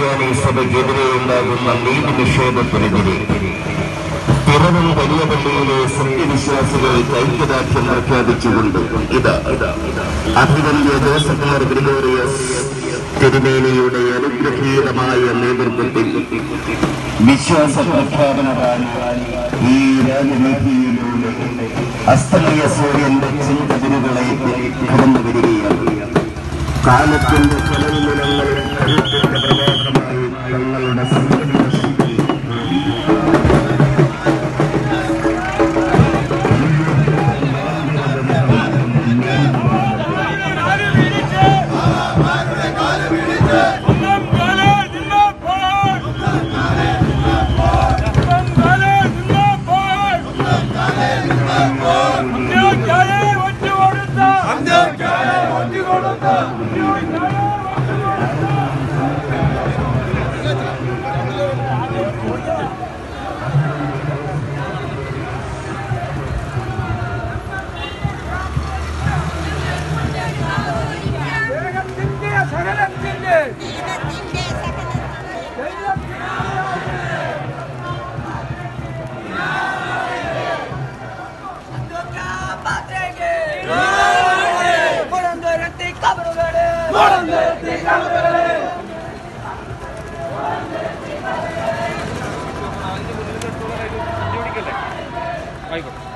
സുറിയാനി സഭയ്ക്കെതിരെ ഉണ്ടാകുന്ന നീതി നിഷേധത്തിനെതിരെ പിറവം വലിയ പള്ളിയിലെ സത്യവിശ്വാസികൾ ഐക്യദാർഢ്യം പ്രഖ്യാപിച്ചുകൊണ്ട് ഇതാ അഭിവല്യ ജോസഫാർ ഗ്രിഗോറിയസ് തിരുമേനിയുടെ അനുഗ്രഹീതമായ നേതൃത്വത്തിൽ വിശ്വാസ പ്രഖ്യാപന റാലി ഈ രാജവീതിയിലൂടെ അസ്തമയ സൂര്യന്റെ ചിന്തതിരുകളേക്ക് കടന്നു വരികയാണ് കാലത്തിന്റെ കലനിലങ്ങളിൽ കരുത്തിന്റെ പ്രവാഹമായി തങ്ങളുടെ സംഘടന ശക്തി സകലത്തിന്റെ ആയിക്കോട്ടെ